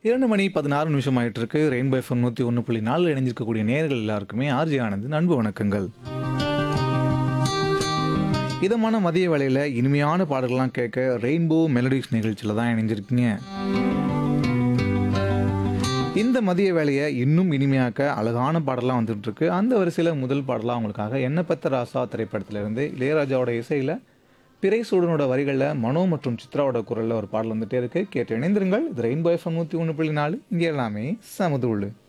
இரண்டு மணி பதினாறு நிமிஷம் ஆயிட்டு இருக்கு ரெயின்போ எஃப்எம் நூற்றி ஒன்று புள்ளி நாலு இணைஞ்சிருக்கக்கூடிய நேர்கள் எல்லாருக்குமே ஆர்ஜி ஆனந்த் அன்பு வணக்கங்கள் இதமான மதிய வேளையில் இனிமையான பாடல்கள்லாம் கேட்க ரெயின்போ மெலடிஸ் நிகழ்ச்சியில் தான் இணைஞ்சிருக்கீங்க இந்த மதிய வேலையை இன்னும் இனிமையாக்க அழகான பாடலாம் வந்துட்டு இருக்கு அந்த வரிசையில் முதல் பாடலாம் உங்களுக்காக என்ன பெத்த ராசா திரைப்படத்திலிருந்து இளையராஜாவோட இசையில் பிறைசூடனோட வரிகளில் மனோ மற்றும் சித்ராவோட குரலில் ஒரு பாடல் வந்துட்டே இருக்கு கேட்டு இணைந்திருங்கள் இது ரெயின்போ எஃப்எம் நூற்றி ஒன்று புள்ளி நாலு இங்கே எல்லாமே சமதுள்ளு